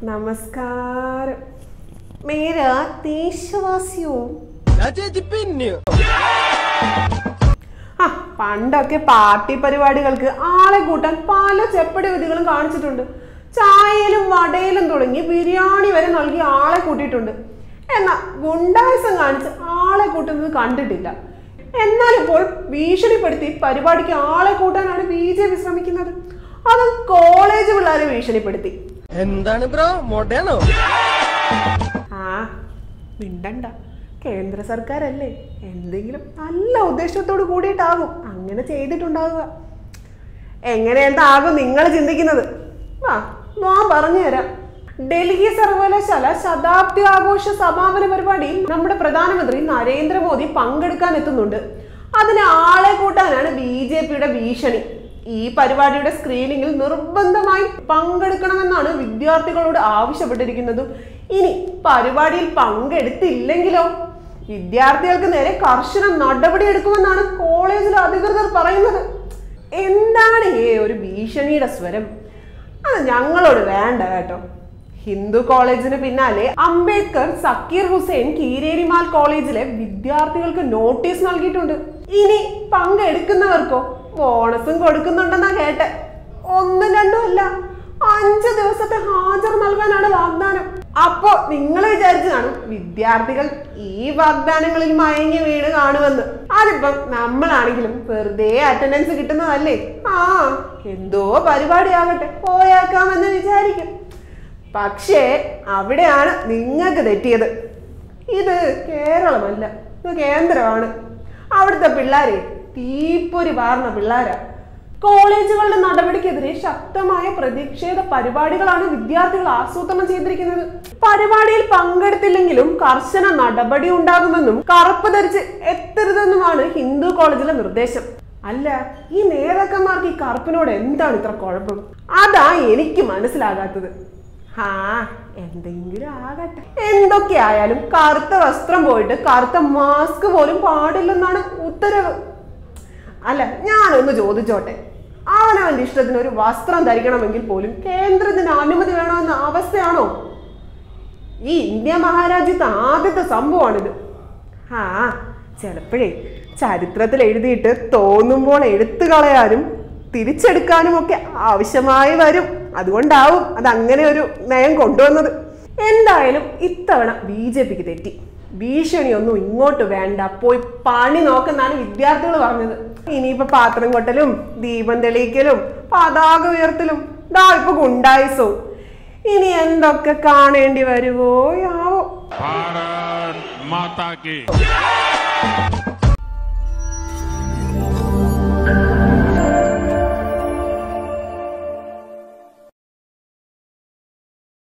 നമസ്കാരം മേരാ ദേശവാസിയോ ആ ചേച്ചി പിന്നെയോ ആ പണ്ടൊക്കെ പാർട്ടി പരിപാടികൾക്ക് ആളെ കൂട്ടാൻ പല ചെപ്പടി വിധികളും കാണിച്ചിട്ടുണ്ട് ചായയിലും വടയിലും തുടങ്ങി ബിരിയാണി വരെ നൽകി ആളെ കൂട്ടിയിട്ടുണ്ട് എന്നാൽ ഗുണ്ടായസം കാണിച്ച് ആളെ കൂട്ടുന്നത് കണ്ടിട്ടില്ല എന്നാൽ ഇപ്പോൾ ഭീഷണിപ്പെടുത്തി പരിപാടിക്ക് ആളെ കൂട്ടാനാണ് ബി ജെ പി ശ്രമിക്കുന്നത് അതും കോളേജ് പിള്ളേരെ ഭീഷണിപ്പെടുത്തി എന്താണ് ബ്രോ മൊടയാണോ ആ മിണ്ടണ്ട കേന്ദ്ര സർക്കാരല്ലേ എന്തെങ്കിലും നല്ല ഉദ്ദേശത്തോട് കൂടിയിട്ടാകും അങ്ങനെ ചെയ്തിട്ടുണ്ടാകുക എങ്ങനെ എന്താകും നിങ്ങൾ ചിന്തിക്കുന്നത് ആ ഞാൻ പറഞ്ഞുതരാം ഡൽഹി സർവകലാശാല ശതാബ്ദി ആഘോഷ സമാപന പരിപാടിയിൽ നമ്മുടെ പ്രധാനമന്ത്രി നരേന്ദ്രമോദി പങ്കെടുക്കാൻ എത്തുന്നുണ്ട് അതിന് ആളെ കൂട്ടാനാണ് ബി ജെ പിയുടെ ഭീഷണി ഈ പരിപാടിയുടെ സ്ക്രീനിങ്ങിൽ നിർബന്ധമായി പങ്കെടുക്കണമെന്നാണ് വിദ്യാർത്ഥികളോട് ആവശ്യപ്പെട്ടിരിക്കുന്നതും ഇനി പരിപാടിയിൽ പങ്കെടുത്തില്ലെങ്കിലോ വിദ്യാർത്ഥികൾക്ക് നേരെ കർശന നടപടിയെടുക്കുമെന്നാണ് കോളേജിലെ അധികൃതർ പറയുന്നത് എന്താണ് ഈ ഒരു ഭീഷണിയുടെ സ്വരം അത് ഞങ്ങളോട് വേണ്ട കേട്ടോ ഹിന്ദു കോളേജിന് പിന്നാലെ അംബേദ്കർ സക്കീർ ഹുസൈൻ കീരേരിമാൽ കോളേജിലെ വിദ്യാർത്ഥികൾക്ക് നോട്ടീസ് നൽകിയിട്ടുണ്ട് ഇനി പങ്കെടുക്കുന്നവർക്കോ ബോണസും കൊടുക്കുന്നുണ്ടെന്നാ കേട്ടെ ഒന്നും രണ്ടും അല്ല അഞ്ച് ദിവസത്തെ ഹാജർ നൽകാനാണ് വാഗ്ദാനം അപ്പോ നിങ്ങൾ വിചാരിച്ചു കാണും വിദ്യാർത്ഥികൾ ഈ വാഗ്ദാനങ്ങളിൽ മയങ്ങി വീണ് കാണുമെന്ന് അതിപ്പം നമ്മളാണെങ്കിലും വെറുതെ അറ്റൻഡൻസ് കിട്ടുന്നതല്ലേ ആ എന്തോ പരിപാടിയാകട്ടെ പോയേക്കാമെന്ന് വിചാരിക്കും പക്ഷേ അവിടെയാണ് നിങ്ങൾക്ക് തെറ്റിയത് ഇത് കേരളമല്ല ഇത് കേന്ദ്രമാണ് അവിടുത്തെ പിള്ളേരെ തീപ്പൊരി പാർന്ന പിള്ളേരാ കോളേജുകളുടെ നടപടിക്കെതിരെ ശക്തമായ പ്രതിഷേധ പരിപാടികളാണ് വിദ്യാർത്ഥികൾ ആസൂത്രണം ചെയ്തിരിക്കുന്നത് പരിപാടിയിൽ പങ്കെടുത്തില്ലെങ്കിലും കർശന നടപടി ഉണ്ടാകുമെന്നും കറുപ്പ് ധരിച്ച് എത്തരുതെന്നുമാണ് ഹിന്ദു കോളേജിലെ നിർദ്ദേശം അല്ല ഈ നേതാക്കന്മാർക്ക് ഈ കറുപ്പിനോട് എന്താണ് ഇത്ര കുഴപ്പം അതാ എനിക്ക് മനസ്സിലാകാത്തത് ആ എന്തെങ്കിലും ആകട്ടെ എന്തൊക്കെ ആയാലും കറുത്ത വസ്ത്രം പോയിട്ട് കറുത്ത മാസ്ക് പോലും പാടില്ലെന്നാണ് ഉത്തരവ് അല്ല ഞാനൊന്ന് ചോദിച്ചോട്ടെ അവനവന്റെ ഇഷ്ടത്തിന് ഒരു വസ്ത്രം ധരിക്കണമെങ്കിൽ പോലും കേന്ദ്രത്തിന് അനുമതി വേണമെന്ന അവസ്ഥയാണോ ഈ ഇന്ത്യ മഹാരാജ്യത്ത് ആദ്യത്തെ സംഭവമാണിത് ആ ചിലപ്പോഴേ ചരിത്രത്തിൽ എഴുതിയിട്ട് തോന്നുമ്പോൾ എടുത്തു കളയാനും തിരിച്ചെടുക്കാനും ഒക്കെ ആവശ്യമായി വരും അതുകൊണ്ടാവും അത് അങ്ങനെ ഒരു നയം കൊണ്ടുവന്നത് എന്തായാലും ഇത്തവണ ബി ജെ പിക്ക് തെറ്റി ഭീഷണിയൊന്നും ഇങ്ങോട്ട് വേണ്ട പോയി പണി നോക്കെന്നാണ് വിദ്യാർത്ഥികൾ പറഞ്ഞത് ഇനിയിപ്പോ പാത്രം കൊട്ടലും ദീപം തെളിയിക്കലും പതാക ഉയർത്തലും ദാ ഇപ്പൊ ഗുണ്ടായിസവും ഇനി എന്തൊക്കെ കാണേണ്ടി വരുവോ ആവോ भारत माता की